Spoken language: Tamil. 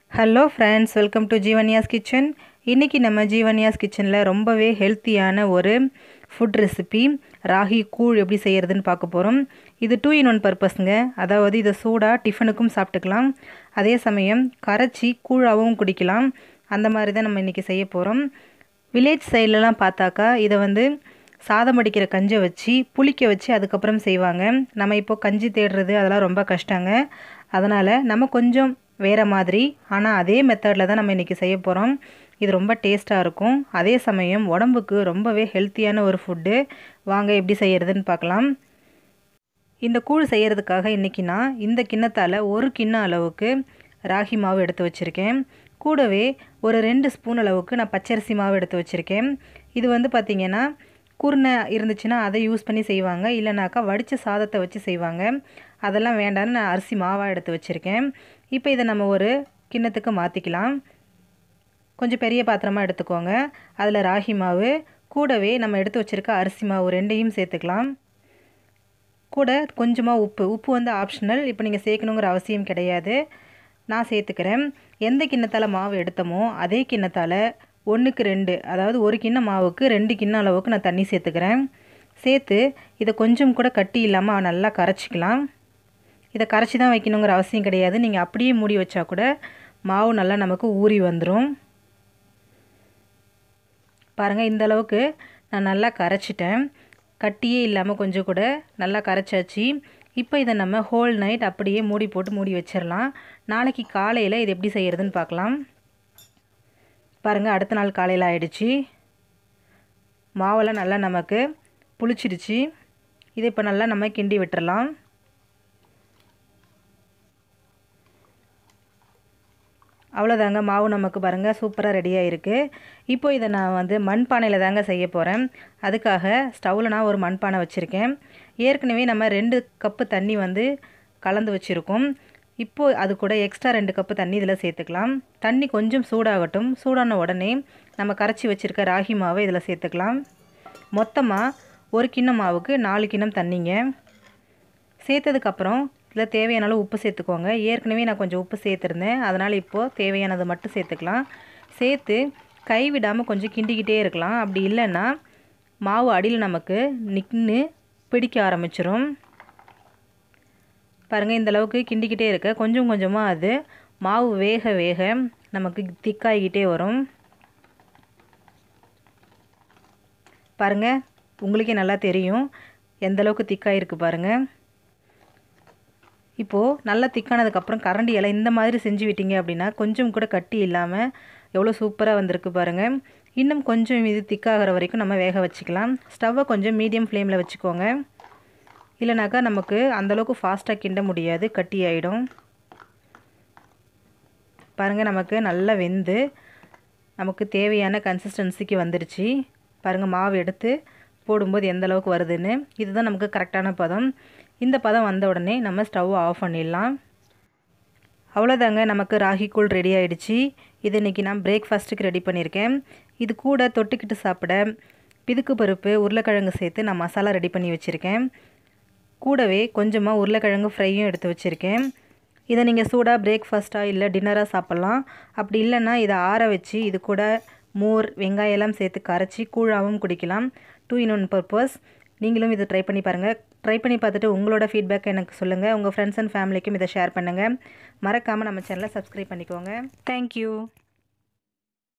hello friends welcome to Jeevanya's kitchen இன்றைக்கி நம்ம ஜீவன்யாஸ் கிச்சனில் ரொம்பவே ஹெல்த்தியான ஒரு ஃபுட் ரெசிபி ராகி கூழ் எப்படி செய்கிறதுன்னு பார்க்க போகிறோம் இது டூ இன் ஒன் பர்பஸ்ங்க அதாவது இதை சூடாக டிஃபனுக்கும் சாப்பிட்டுக்கலாம் அதே சமயம் கரைச்சி கூழாகவும் குடிக்கலாம் அந்த மாதிரி தான் நம்ம இன்றைக்கி செய்ய போகிறோம் வில்லேஜ் சைட்லலாம் பார்த்தாக்கா இதை வந்து சாதம் அடிக்கிற கஞ்சை வச்சு புளிக்க வச்சு அதுக்கப்புறம் செய்வாங்க நம்ம இப்போ கஞ்சி தேடுறது அதெல்லாம் ரொம்ப கஷ்டங்க அதனால் நம்ம கொஞ்சம் வேறு மாதிரி ஆனால் அதே மெத்தடில் தான் நம்ம இன்றைக்கி செய்ய போகிறோம் இது ரொம்ப டேஸ்ட்டாக இருக்கும் அதே சமயம் உடம்புக்கு ரொம்பவே ஹெல்த்தியான ஒரு ஃபுட்டு வாங்க எப்படி செய்கிறதுன்னு பார்க்கலாம் இந்த கூழ் செய்கிறதுக்காக இன்றைக்கி நான் இந்த கிண்ணத்தால் ஒரு கிண்ண அளவுக்கு ராகி மாவு எடுத்து வச்சுருக்கேன் கூடவே ஒரு ரெண்டு ஸ்பூன் அளவுக்கு நான் பச்சரிசி மாவு எடுத்து வச்சுருக்கேன் இது வந்து பார்த்திங்கன்னா குருணை இருந்துச்சுன்னா அதை யூஸ் பண்ணி செய்வாங்க இல்லைனாக்கா வடித்த சாதத்தை வச்சு செய்வாங்க அதெல்லாம் வேண்டாம்னு நான் அரிசி மாவாக எடுத்து வச்சுருக்கேன் இப்போ இதை நம்ம ஒரு கிண்ணத்துக்கு மாற்றிக்கலாம் கொஞ்சம் பெரிய பாத்திரமாக எடுத்துக்கோங்க அதில் ராகி மாவு கூடவே நம்ம எடுத்து வச்சுருக்க அரிசி மாவு ரெண்டையும் சேர்த்துக்கலாம் கூட கொஞ்சமாக உப்பு உப்பு வந்து ஆப்ஷனல் இப்போ நீங்கள் சேர்க்கணுங்கிற அவசியம் கிடையாது நான் சேர்த்துக்கிறேன் எந்த கிண்ணத்தால் மாவு எடுத்தோமோ அதே கிண்ணத்தால் ஒன்றுக்கு ரெண்டு அதாவது ஒரு கிண்ண மாவுக்கு ரெண்டு கிண்ண அளவுக்கு நான் தண்ணி சேர்த்துக்கிறேன் சேர்த்து இதை கொஞ்சம் கூட கட்டி இல்லாமல் நல்லா கரைச்சிக்கலாம் இதை கரைச்சி தான் வைக்கணுங்கிற அவசியம் கிடையாது நீங்கள் அப்படியே மூடி வச்சா கூட மாவு நல்லா நமக்கு ஊறி வந்துடும் பாருங்கள் இந்த அளவுக்கு நான் நல்லா கரைச்சிட்டேன் கட்டியே இல்லாமல் கொஞ்சம் கூட நல்லா கரைச்சாச்சு இப்போ இதை நம்ம ஹோல் நைட் அப்படியே மூடி போட்டு மூடி வச்சிடலாம் நாளைக்கு காலையில் இது எப்படி செய்கிறதுன்னு பார்க்கலாம் பாருங்கள் அடுத்த நாள் காலையில் ஆயிடுச்சு மாவெல்லாம் நல்லா நமக்கு புளிச்சிடுச்சு இதை இப்போ நல்லா நம்ம கிண்டி விட்டுறலாம் அவ்வளோதாங்க மாவு நமக்கு பாருங்கள் சூப்பராக ரெடியாக இருக்குது இப்போ இதை நான் வந்து மண்பானையில் தாங்க செய்ய போகிறேன் அதுக்காக ஸ்டவ்வில் நான் ஒரு மண்பானை வச்சுருக்கேன் ஏற்கனவே நம்ம ரெண்டு கப்பு தண்ணி வந்து கலந்து வச்சுருக்கோம் இப்போது அது கூட எக்ஸ்ட்ரா ரெண்டு கப்பு தண்ணி இதில் சேர்த்துக்கலாம் தண்ணி கொஞ்சம் சூடாகட்டும் சூடான உடனே நம்ம கரைச்சி வச்சுருக்க ராகி மாவை இதில் சேர்த்துக்கலாம் மொத்தமாக ஒரு கிண்ணம் மாவுக்கு நாலு கிண்ணம் தண்ணிங்க சேர்த்ததுக்கப்புறம் இதில் தேவையான அளவு உப்பு சேர்த்துக்கோங்க ஏற்கனவே நான் கொஞ்சம் உப்பு சேர்த்துருந்தேன் அதனால் இப்போது தேவையானது மட்டும் சேர்த்துக்கலாம் சேர்த்து கைவிடாமல் கொஞ்சம் கிண்டிக்கிட்டே இருக்கலாம் அப்படி இல்லைன்னா மாவு அடியில் நமக்கு நின்று பிடிக்க ஆரம்பிச்சிரும் பாருங்கள் இந்த அளவுக்கு கிண்டிக்கிட்டே இருக்க கொஞ்சம் கொஞ்சமாக அது மாவு வேக வேக நமக்கு திக்காகிக்கிட்டே வரும் பாருங்கள் உங்களுக்கே நல்லா தெரியும் எந்த அளவுக்கு திக்காயிருக்கு பாருங்கள் இப்போது நல்லா திக்கானதுக்கப்புறம் கரண்டி இலை இந்த மாதிரி செஞ்சு விட்டீங்க அப்படின்னா கொஞ்சம் கூட கட்டி இல்லாமல் எவ்வளோ சூப்பராக வந்திருக்கு பாருங்கள் இன்னும் கொஞ்சம் இது திக்காகிற வரைக்கும் நம்ம வேக வச்சுக்கலாம் ஸ்டவ்வை கொஞ்சம் மீடியம் ஃப்ளேமில் வச்சுக்கோங்க இல்லைனாக்கா நமக்கு அந்தளவுக்கு ஃபாஸ்ட்டாக கிண்ட முடியாது கட்டி ஆகிடும் பாருங்கள் நமக்கு நல்லா வெந்து நமக்கு தேவையான கன்சிஸ்டன்சிக்கு வந்துடுச்சு பாருங்கள் மாவு எடுத்து போடும்போது எந்த அளவுக்கு வருதுன்னு இதுதான் நமக்கு கரெக்டான பதம் இந்த பதம் வந்த உடனே நம்ம ஸ்டவ் ஆஃப் பண்ணிடலாம் அவ்வளோதாங்க நமக்கு ராகி கூழ் ரெடி ஆகிடுச்சு இது இன்றைக்கி நான் பிரேக்ஃபாஸ்ட்டுக்கு ரெடி பண்ணியிருக்கேன் இது கூட தொட்டுக்கிட்டு சாப்பிட பிதுக்கு பருப்பு உருளைக்கிழங்கு சேர்த்து நான் மசாலா ரெடி பண்ணி வச்சுருக்கேன் கூடவே கொஞ்சமாக உருளைக்கிழங்கு ஃப்ரையும் எடுத்து வச்சுருக்கேன் இதை நீங்கள் சூடாக பிரேக்ஃபாஸ்ட்டாக இல்லை டின்னராக சாப்பிட்லாம் அப்படி இல்லைன்னா இதை ஆற வச்சு இது கூட மோர் வெங்காயம் எல்லாம் சேர்த்து கரைச்சி கூழாகவும் குடிக்கலாம் டூ இன் ஒன் பர்பஸ் நீங்களும் இதை ட்ரை பண்ணி பாருங்கள் ட்ரை பண்ணி பார்த்துட்டு உங்களோட ஃபீட்பேக் எனக்கு சொல்லுங்கள் உங்கள் ஃப்ரெண்ட்ஸ் அண்ட் ஃபேமிலிக்கும் இதை ஷேர் பண்ணுங்கள் மறக்காமல் நம்ம சேனலை சப்ஸ்கிரைப் பண்ணிக்கோங்க தேங்க்யூ